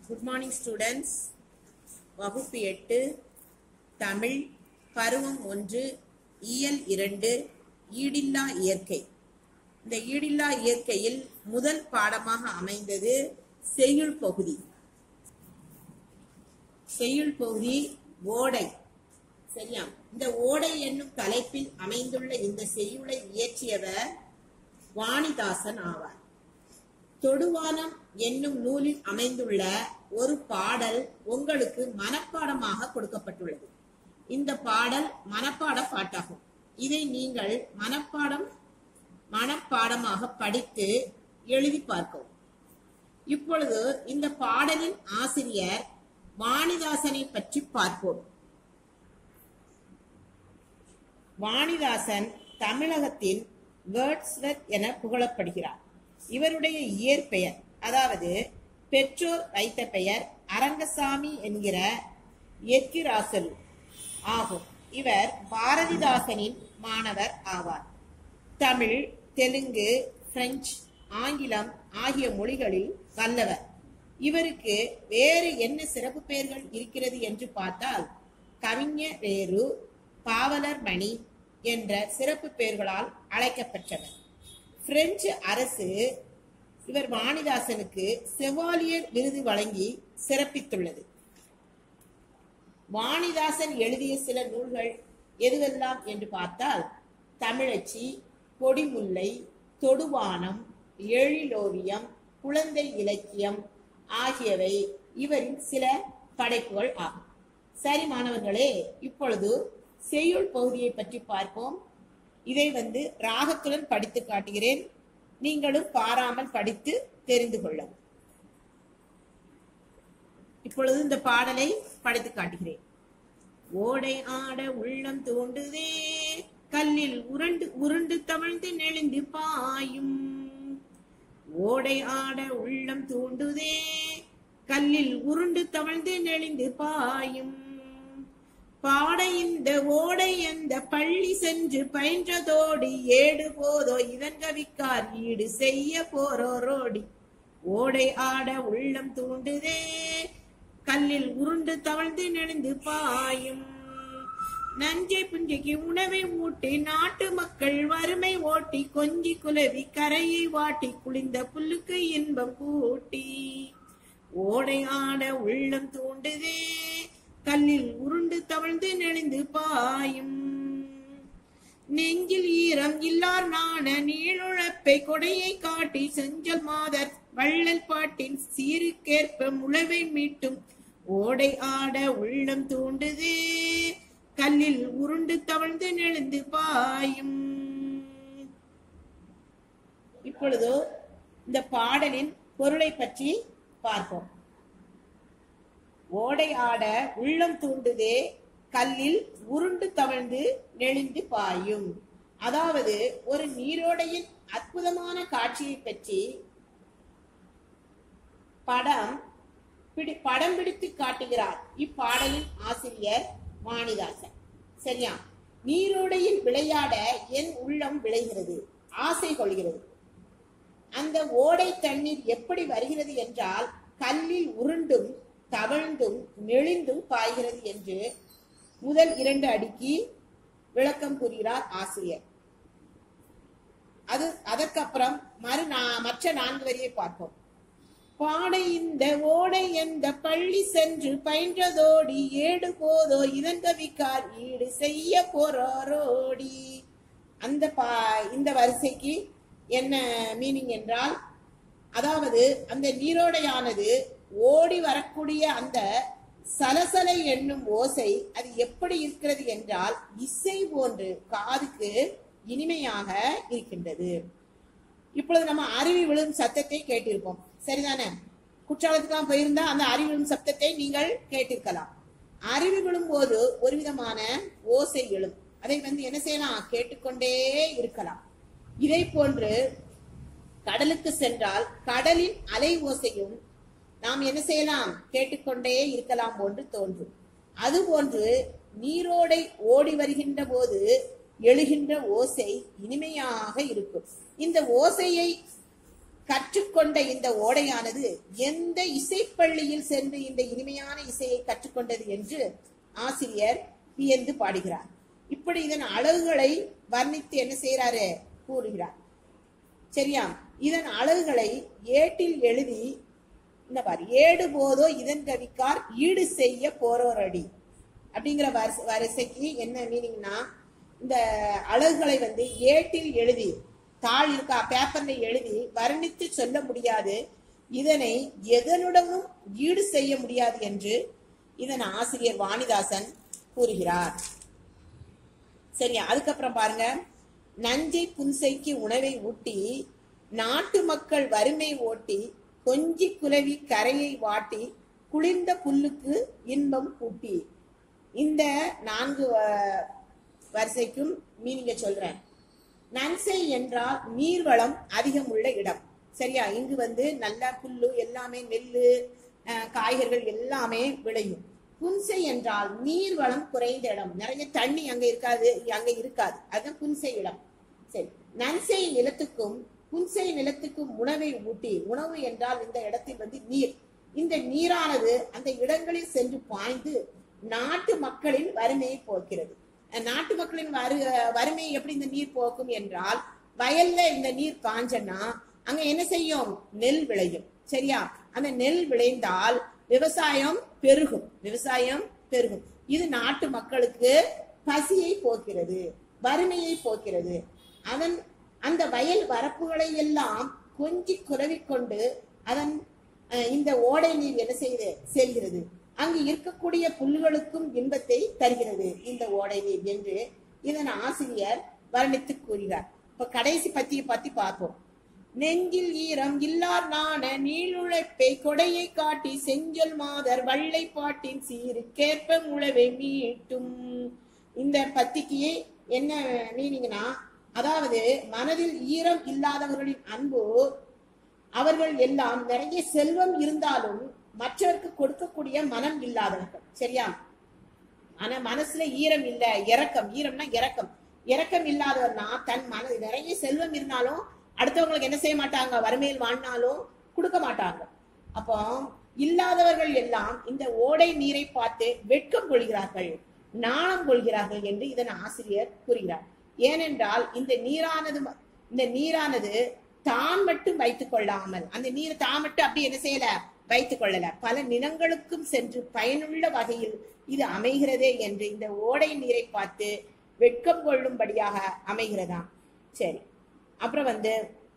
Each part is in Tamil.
குட் மார்னிங் ஸ்டூடெண்ட்ஸ் வகுப்பு எட்டு தமிழ் பருவம் ஒன்று இயல் இரண்டு ஈடில்லா இயற்கை இந்த ஈடில்லா இயற்கையில் முதல் பாடமாக அமைந்தது செய்யுள் பகுதி செய்யுள் பகுதி ஓடை சரியா இந்த ஓடை என்னும் தலைப்பில் அமைந்துள்ள இந்த செய்யுளை இயற்றியவர் வாணிதாசன் ஆவார் தொடுவானம் என்னும் நூலில் அமைந்துள்ள ஒரு பாடல் உங்களுக்கு மனப்பாடமாக கொடுக்கப்பட்டுள்ளது இந்த பாடல் மனப்பாட பாட்டாகும் இதை நீங்கள் மனப்பாடம் மனப்பாடமாக படித்து எழுதி பார்க்கவும் இப்பொழுது இந்த பாடலின் ஆசிரியர் வாணிதாசனை பற்றி பார்ப்போம் வாணிதாசன் தமிழகத்தின் வேர்ட்ஸ்வெத் என புகழப்படுகிறார் இவருடைய இயற்பெயர் அதாவது பெற்றோர் வைத்த பெயர் அரங்கசாமி என்கிற எக்கிராசலு ஆகும் இவர் பாரதிதாசனின் மாணவர் ஆவார் தமிழ் தெலுங்கு பிரெஞ்சு ஆங்கிலம் ஆகிய மொழிகளில் வல்லவர் இவருக்கு வேறு என்ன சிறப்பு பெயர்கள் இருக்கிறது என்று பார்த்தால் கவிஞர் வேறு பாவலர் மணி என்ற சிறப்பு பெயர்களால் அழைக்கப்பட்டவர் பிரெஞ்சு அரசு இவர் வாணிதாசனுக்கு செவாலியர் விருது வழங்கி சிறப்பித்துள்ளது வாணிதாசன் எழுதிய சில நூல்கள் எதுவெல்லாம் என்று பார்த்தால் தமிழச்சி கொடிமுல்லை தொடுவானம் எழிலோவியம் குழந்தை இலக்கியம் ஆகியவை இவரின் சில படைப்புகள் ஆகும் சரி மாணவர்களே இப்பொழுது செய்யுள் பகுதியை பற்றி பார்ப்போம் இதை வந்து ராகத்துடன் படித்து காட்டுகிறேன் நீங்களும் பாராமல் படித்து தெரிந்து கொள்ளவும் இப்பொழுது இந்த பாடலை படித்து காட்டுகிறேன் ஓடை ஆட உள்ளம் தோண்டுதே கல்லில் உருண்டு உருண்டு தவழ்ந்து நெளிந்து பாயும் ஓடை ஆட உள்ளம் தூண்டுதே கல்லில் உருண்டு தவழ்ந்து நெளிந்து பாயும் பாடை இந்த ஓடை அந்த பள்ளி சென்று பயின்றதோடி ஏடு போதோ இதன் கவிக்கார் ஈடு செய்ய போரோரோடி ஓடை ஆட உள்ளம் தூண்டுதே கல்லில் உருண்டு தவழ்ந்து நெளிந்து பாயும் நஞ்சை புஞ்சைக்கு உணவை ஊட்டி நாட்டு மக்கள் வறுமை ஓட்டி கொஞ்சி குலவி கரையை வாட்டி குளிந்த புல்லுக்கு இன்பம் கூட்டி ஓடை ஆட உள்ளம் தூண்டுதே கல்லில் உருண்டு தவழ்ந்து நெளிந்து பாயும் நெஞ்சில் ஈரம் இல்லார் நாண நீளுழப்பை கொடையை காட்டி செஞ்சல் மாதர் வள்ளல் பாட்டின் சீருக்கேற்ப முளவை மீட்டும் ஓடை ஆட உள்ளம் தூண்டுதே கல்லில் உருண்டு தவழ்ந்து நெளிந்து பாயும் இப்பொழுது இந்த பாடலின் பொருளை பற்றி பார்ப்போம் ஓடை ஆட உள்ளம் தூண்டுதே கல்லில் உருண்டு தவழ்ந்து நெளிந்து பாயும் அதாவது ஒரு நீரோடையின் அற்புதமான காட்சியை பற்றி படம் பிடி படம் பிடித்து காட்டுகிறார் இப்பாடலின் ஆசிரியர் வாணிதாசன் சரியா நீரோடையில் விளையாட என் உள்ளம் விளைகிறது ஆசை கொள்கிறது அந்த ஓடை தண்ணீர் எப்படி வருகிறது என்றால் கல்லில் உருண்டும் தவழ்ந்தும் நெளிந்தும் பாய்கிறது என்று முதல் இரண்டு அடிக்கு விளக்கம் கூறுகிறார் ஆசிரியர் அது அதற்கப்புறம் மறு மற்ற நான்கு வரியை பார்ப்போம் பாடை இந்த ஓடை எந்த பள்ளி சென்று பயின்றதோடி ஏடு போதோ இதன் கவிக்கார் ஈடு செய்ய போறாரோடி அந்த பா இந்த வரிசைக்கு என்ன மீனிங் என்றால் அதாவது அந்த நீரோடையானது ஓடி வரக்கூடிய அந்த சலசலை என்னும் ஓசை அது எப்படி இருக்கிறது என்றால் இசை போன்று காதுக்கு இனிமையாக இருக்கின்றது இப்பொழுது நம்ம அருவி விழும் சத்தத்தை கேட்டிருப்போம் சரிதானே குற்றாலத்துக்கெல்லாம் போயிருந்தா அந்த அருவி விழும் சத்தத்தை நீங்கள் கேட்டிருக்கலாம் அருவி விழும் போது ஒரு விதமான ஓசை எழும் அதை வந்து என்ன செய்யலாம் கேட்டுக்கொண்டே இருக்கலாம் இதை போன்று கடலுக்கு சென்றால் கடலின் அலை ஓசையும் நாம் என்ன செய்யலாம் கேட்டுக்கொண்டே இருக்கலாம் போன்று தோன்றும் அதுபோன்று நீரோடை ஓடி வருகின்ற போது எழுகின்ற ஓசை இனிமையாக இருக்கும் இந்த ஓசையை கற்றுக்கொண்ட இந்த ஓடையானது எந்த இசைப்பள்ளியில் சென்று இந்த இனிமையான இசையை கற்றுக்கொண்டது என்று ஆசிரியர் வியந்து பாடுகிறார் இப்படி இதன் அழகுகளை வர்ணித்து என்ன செய்யறாரு கூறுகிறார் சரியா இதன் அழகுகளை ஏட்டில் எழுதி இந்த பாரு ஏடு போதோ இதன் கவிக்கார் ஈடு செய்ய போரோரடி அப்படிங்கிற வரிசை வரிசைக்கு என்ன மீனிங்னா இந்த அழகுகளை வந்து ஏட்டில் எழுதி தாள் இருக்கா பேப்பர்ல எழுதி வர்ணித்து சொல்ல முடியாது இதனை எதனுடனும் ஈடு செய்ய முடியாது என்று இதன் ஆசிரியர் வாணிதாசன் கூறுகிறார் சரியா அதுக்கப்புறம் பாருங்க நஞ்சை புன்சைக்கு உணவை ஊட்டி நாட்டு மக்கள் வறுமை ஓட்டி கொஞ்சி குலவி கரையை வாட்டி குளிர்ந்த புல்லுக்கு இன்பம் கூட்டி இந்த நான்கு வ- வரிசைக்கும் மீனிங்க சொல்றேன் நன்சை என்றால் நீர்வளம் அதிகம் உள்ள இடம் சரியா இங்கு வந்து நல்ல புல்லு எல்லாமே நெல்லு அஹ், காய்கறிகள் எல்லாமே விளையும் புன்சை என்றால் நீர்வளம் குறைந்த இடம் நிறைய தண்ணி அங்க இருக்காது அங்க இருக்காது அதுதான் புன்சை இடம் சரி நன்சை நிலத்துக்கும் புன்சை நிலத்துக்கும் உணவை ஊட்டி உணவு என்றால் இந்த இடத்தில் வந்து நீர் இந்த நீரானது அந்த இடங்களில் சென்று பாய்ந்து நாட்டு மக்களின் வறுமையை போக்கிறது அஹ் நாட்டு மக்களின் வறு வறுமையை எப்படி இந்த நீர் போக்கும் என்றால் வயல்ல இந்த நீர் காஞ்சன்னா அங்க என்ன செய்யும் நெல் விளையும் சரியா அந்த நெல் விளைந்தால் விவசாயம் பெருகும் விவசாயம் பெருகும் இது நாட்டு மக்களுக்கு பசியை போக்கிறது வறுமையை போக்கிறது அதன் அந்த வயல் வரப்புகளை எல்லாம் கொஞ்சி குலவிக்கொண்டு அதன் அஹ், இந்த ஓடை நீர் என்ன செய்து செல்கிறது அங்கு இருக்கக்கூடிய புல்களுக்கும் இன்பத்தை தருகிறது இந்த ஓடை நீர் என்று இதன் ஆசிரியர் வர்ணித்து கூறுகிறார் இப்ப கடைசி பத்தியை பத்தி பார்ப்போம் நெஞ்சில் ஈரம் இல்லார் நாண நீளுழைப்பை கொடையை காட்டி செஞ்சொல் மாதர் வள்ளை பாட்டின் சீருக்கேற்ப முழவை மீட்டும் இந்த பத்திக்கு என்ன மீனிங்னா அதாவது மனதில் ஈரம் இல்லாதவர்களின் அன்பு அவர்கள் எல்லாம் நிறைய செல்வம் இருந்தாலும் மற்றவருக்கு கொடுக்கக்கூடிய மனம் இல்லாதவர்கள் சரியா ஆனா மனசுல ஈரம் இல்ல இரக்கம் ஈரம்னா இரக்கம் இரக்கம் இல்லாதவர்னா தன் மன நிறைய செல்வம் இருந்தாலும் அடுத்தவங்களுக்கு என்ன செய்ய மாட்டாங்க வறுமையில் வாழ்னாலும் கொடுக்க மாட்டாங்க அப்போ இல்லாதவர்கள் எல்லாம் இந்த ஓடை நீரை பார்த்து வெட்கம் கொள்கிறார்கள் நாணம் கொள்கிறார்கள் என்று இதன் ஆசிரியர் கூறுகிறார் ஏனென்றால் இந்த நீரானது ம- இந்த நீரானது தான் மட்டும் வைத்துக் கொள்ளாமல் அந்த நீரை தான் மட்டும் அப்படி என்ன செய்யல வைத்துக் கொள்ளல பல நிலங்களுக்கும் சென்று பயனுள்ள வகையில் இது அமைகிறதே என்று இந்த ஓடை நீரை பார்த்து வெட்கம் கொள்ளும்படியாக அமைகிறதாம் சரி அப்புறம் வந்து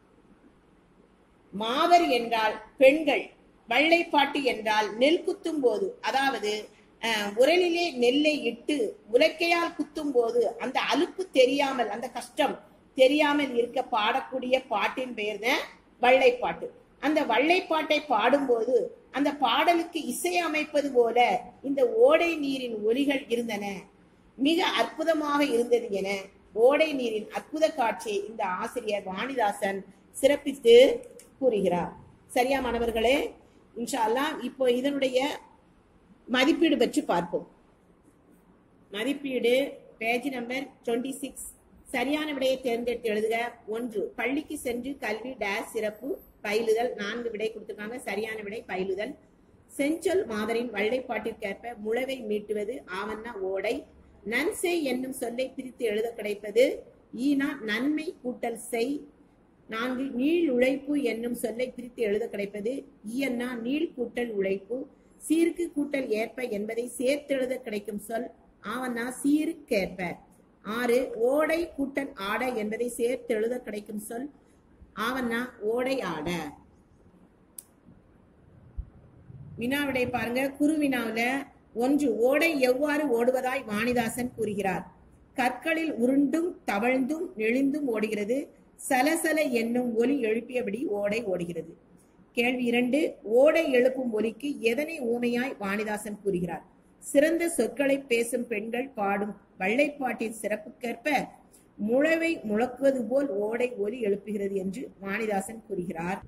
மாவர் என்றால் பெண்கள் வள்ளைப்பாட்டு என்றால் நெல் குத்தும் போது அதாவது அஹ், உரலிலே நெல்லை இட்டு உலக்கையால் குத்தும் போது அந்த அலுப்பு தெரியாமல் அந்த கஷ்டம் தெரியாமல் இருக்க பாடக்கூடிய பாட்டின் பெயர் தான் வள்ளைப்பாட்டு அந்த வள்ளைப்பாட்டை பாடும்போது அந்த பாடலுக்கு இசை அமைப்பது போல இந்த ஓடை நீரின் ஒலிகள் இருந்தன மிக அற்புதமாக இருந்தது என ஓடை நீரின் அற்புத காட்சியை இந்த ஆசிரியர் வாணிதாசன் சிறப்பித்து கூறுகிறார் சரியா மாணவர்களே இன்ஷா அல்லாஹ் இப்போ இதனுடைய மதிப்பீடு பற்றி பார்ப்போம் மதிப்பீடு பேஜ் நம்பர் 26 சிக்ஸ் சரியான விடையை தேர்ந்தெடுத்து எழுதுக ஒன்று பள்ளிக்கு சென்று கல்வி டேஸ் சிறப்பு பயிலுதல் நான்கு விடை கொடுத்திருக்காங்க சரியான விடை பயிலுதல் செஞ்சொல் மாதரின் வள்ளைப்பாட்டிற்கேற்ப முழவை மீட்டுவது ஆவண்ணா ஓடை நன்செய் என்னும் சொல்லை பிரித்து எழுத கிடைப்பது ஈனா நன்மை கூட்டல் செய் நான்கு நீள் உழைப்பு என்னும் சொல்லை பிரித்து எழுத கிடைப்பது ஈயன்னா நீள் கூட்டல் உழைப்பு சீருக்கு கூட்டல் ஏற்ப என்பதை சேர்த்து எழுத கிடைக்கும் சொல் ஆவன்னா சீருக்கேற்ப ஆறு ஓடை கூட்டல் ஆட என்பதை சேர்த்து எழுத கிடைக்கும் சொல் ஆவன்னா ஓடை ஆட வினாவிடை பாருங்க குரு வினாவுல ஒன்று ஓடை எவ்வாறு ஓடுவதாய் வாணிதாசன் கூறுகிறார் கற்களில் உருண்டும் தவழ்ந்தும் நெளிந்தும் ஓடுகிறது சலசல என்னும் ஒலி எழுப்பியபடி ஓடை ஓடுகிறது கேள்வி இரண்டு ஓடை எழுப்பும் ஒலிக்கு எதனை ஊமையாய் வாணிதாசன் கூறுகிறார் சிறந்த சொற்களை பேசும் பெண்கள் பாடும் வள்ளைப்பாட்டின் சிறப்புக்கேற்ப முழவை முழக்குவது போல் ஓடை ஒலி எழுப்புகிறது என்று வாணிதாசன் கூறுகிறார்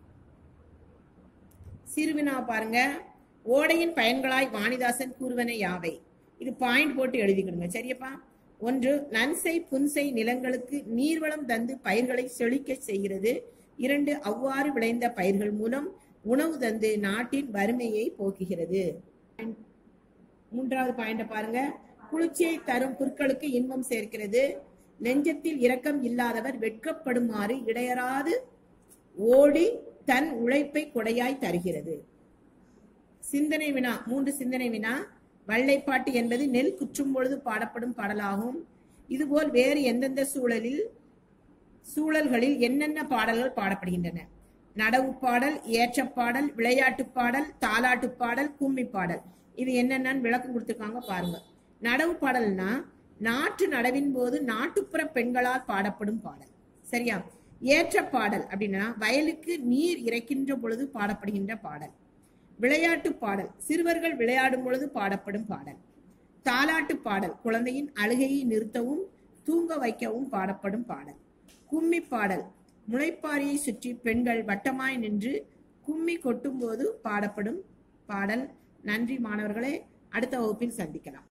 சிறுவினா பாருங்க ஓடையின் பயன்களாய் வாணிதாசன் கூறுவன யாவை இது பாயிண்ட் போட்டு எழுதிக்கிடுங்க சரியப்பா ஒன்று நன்சை புன்சை நிலங்களுக்கு நீர்வளம் தந்து பயிர்களை செழிக்க செய்கிறது இரண்டு அவ்வாறு விளைந்த பயிர்கள் மூலம் உணவு தந்து நாட்டின் வறுமையை போக்குகிறது மூன்றாவது பாயிண்ட பாருங்க குளிர்ச்சியை தரும் புற்களுக்கு இன்பம் சேர்க்கிறது நெஞ்சத்தில் இரக்கம் இல்லாதவர் வெட்கப்படுமாறு இடையறாது ஓடி தன் உழைப்பை கொடையாய் தருகிறது சிந்தனை வினா மூன்று சிந்தனை வினா வள்ளைப்பாட்டு என்பது நெல் குற்றும் பொழுது பாடப்படும் பாடலாகும் இதுபோல் வேறு எந்தெந்த சூழலில் சூழல்களில் என்னென்ன பாடல்கள் பாடப்படுகின்றன நடவு பாடல் ஏற்றப் பாடல் விளையாட்டு பாடல் தாலாட்டு பாடல் கும்மி பாடல் இது என்னென்னு விளக்கம் கொடுத்துருக்காங்க பாருங்க நடவு பாடல்னா நாற்று நடவின் போது நாட்டுப்புற பெண்களால் பாடப்படும் பாடல் சரியா ஏற்ற பாடல் அப்படின்னா வயலுக்கு நீர் இறைக்கின்ற பொழுது பாடப்படுகின்ற பாடல் விளையாட்டு பாடல் சிறுவர்கள் விளையாடும் பொழுது பாடப்படும் பாடல் தாலாட்டு பாடல் குழந்தையின் அழுகையை நிறுத்தவும் தூங்க வைக்கவும் பாடப்படும் பாடல் கும்மி பாடல் முளைப்பாரியை சுற்றி பெண்கள் வட்டமாய் நின்று கும்மி கொட்டும் போது பாடப்படும் பாடல் நன்றி மாணவர்களே அடுத்த வகுப்பில் சந்திக்கலாம்